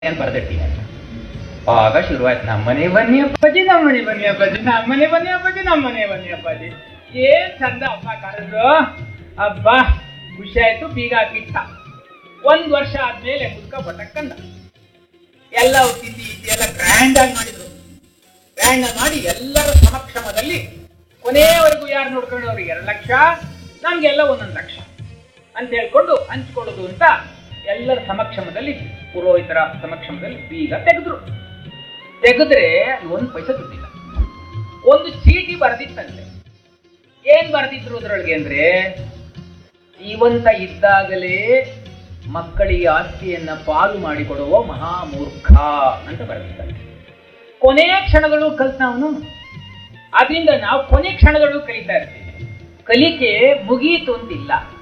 ಅಂತ ಬರ್ದಿರ್ತೀನಿ ಆಗ ಶುರುವಾಯ್ತು ನಮ್ಮನೆ ಬನ್ನಿ ಅಪ್ಪಾಜಿ ನಮ್ಮನೆ ಬನ್ನಿ ಅಪ್ಪಾಜಿ ನಮ್ಮನೆ ಬನ್ನಿ ಅಪ್ಪಾಜಿ ನಮ್ಮನೆ ಬನ್ನಿ ಅಪ್ಪಾಜಿ ಏನ್ ಚಂದ ಅಪ್ಪ ಕರೆದ್ರು ಅಬ್ಬ ಖುಷಿ ಆಯ್ತು ಬೀಗ ಹಾಕಿಟ್ಟ ಒಂದ್ ವರ್ಷ ಆದ್ಮೇಲೆ ಮುದ್ಕ ಬಟಕ್ಕಂದ ಎಲ್ಲ ತಿಂಡಿ ಇದ್ದಿ ಎಲ್ಲ ಗ್ರ್ಯಾಂಡ್ ಆಗಿ ಮಾಡಿದ್ರು ಗ್ರ್ಯಾಂಡ್ ಮಾಡಿ ಎಲ್ಲರ ಸಮಕ್ಷಮದಲ್ಲಿ ಕೊನೆಯವರೆಗೂ ಯಾರು ನೋಡ್ಕೊಂಡು ಅವ್ರಿಗೆ ಎರಡು ಲಕ್ಷ ನಮ್ಗೆಲ್ಲ ಒಂದೊಂದು ಲಕ್ಷ ಅಂತ ಹೇಳ್ಕೊಂಡು ಹಂಚ್ಕೊಳ್ಳೋದು ಅಂತ ಎಲ್ಲರ ಸಮಕ್ಷಮದಲ್ಲಿ ಪುರೋಹಿತರ ಸಮಕ್ಷಮದಲ್ಲಿ ಬೀಗ ತೆಗೆದ್ರು ತೆಗೆದ್ರೆ ಒಂದು ಪೈಸೆ ದುಡ್ಡಿಲ್ಲ ಒಂದು ಚೀಟಿ ಬರೆದಿತ್ತಂತೆ ಏನ್ ಬರೆದಿದ್ರು ಅದ್ರೊಳಗೆ ಅಂದ್ರೆ ಜೀವಂತ ಇದ್ದಾಗಲೇ ಮಕ್ಕಳಿಗೆ ಆಸ್ತಿಯನ್ನ ಪಾಲು ಮಾಡಿಕೊಡುವ ಮಹಾಮೂರ್ಖ ಅಂತ ಬರೆದಿದ್ದಾರೆ ಕೊನೆಯ ಕ್ಷಣಗಳು ಕಲ್ತವನು ಅದರಿಂದ ನಾವು ಕೊನೆ ಕ್ಷಣಗಳು ಕಲಿತಾ ಇರ್ತೀವಿ ಕಲಿಕೆ ಮುಗೀತು ಅಂತಿಲ್ಲ